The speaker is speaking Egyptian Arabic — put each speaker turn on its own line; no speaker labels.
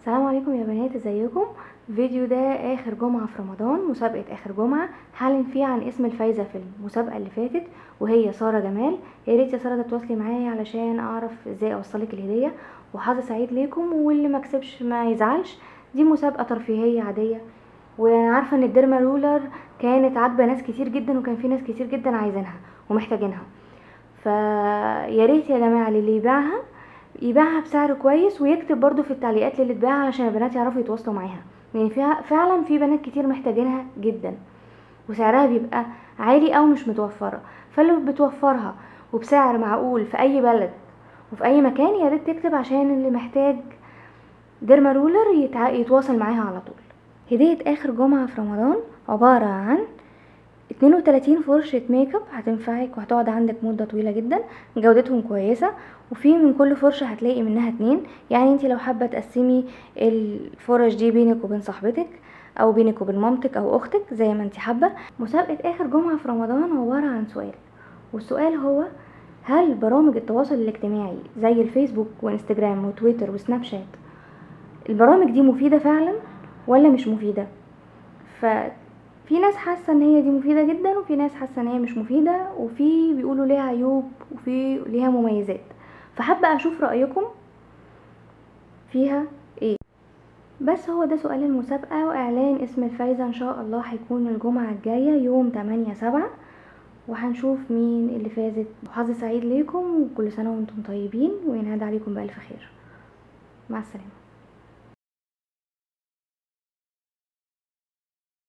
السلام عليكم يا بنات ازيكم الفيديو ده اخر جمعة في رمضان مسابقة اخر جمعة هعلن فيه عن اسم الفايزة في المسابقة اللي فاتت وهي سارة جمال يا ريت يا سارة تتواصلي معايا علشان اعرف ازاي اوصلك الهدية وحظ سعيد ليكم واللي ما كسبش ما يزعلش دي مسابقة ترفيهية عادية وانا عارفة ان الديرما رولر كانت عاجبة ناس كتير جدا وكان في ناس كتير جدا عايزينها ومحتاجينها فيا ريت يا جماعة اللي يبيعها يبيعها بسعر كويس ويكتب برضو في التعليقات اللي تباع علشان البنات يعرفوا يتواصلوا معاها يعني فيها فعلا في بنات كتير محتاجينها جدا وسعرها بيبقى عالي او مش متوفره فاللي بتوفرها وبسعر معقول في اي بلد وفي اي مكان يا ريت تكتب عشان اللي محتاج ديرما رولر يتع... يتواصل معاها على طول هدية اخر جمعة في رمضان عبارة عن 32 فرشة ميك اب هتنفعك وهتقعد عندك مدة طويلة جدا جودتهم كويسة وفي من كل فرشة هتلاقي منها اتنين يعني انت لو حابة تقسمي الفرش دي بينك وبين صاحبتك او بينك وبين مامتك او اختك زي ما انت حابة مسابقة اخر جمعة في رمضان عبارة عن سؤال والسؤال هو هل برامج التواصل الاجتماعي زي الفيسبوك وانستجرام وتويتر وسناب شات البرامج دي مفيدة فعلا ولا مش مفيدة ف في ناس حاسه ان هي دي مفيده جدا وفي ناس حاسه ان هي مش مفيده وفي بيقولوا ليها عيوب وفي ليها مميزات فحابه اشوف رايكم فيها ايه بس هو ده سؤال المسابقه واعلان اسم الفايزه ان شاء الله هيكون الجمعه الجايه يوم 8 سبعة وهنشوف مين اللي فازت وحظ سعيد ليكم وكل سنه وانتم طيبين وينعاد عليكم بالف خير مع السلامه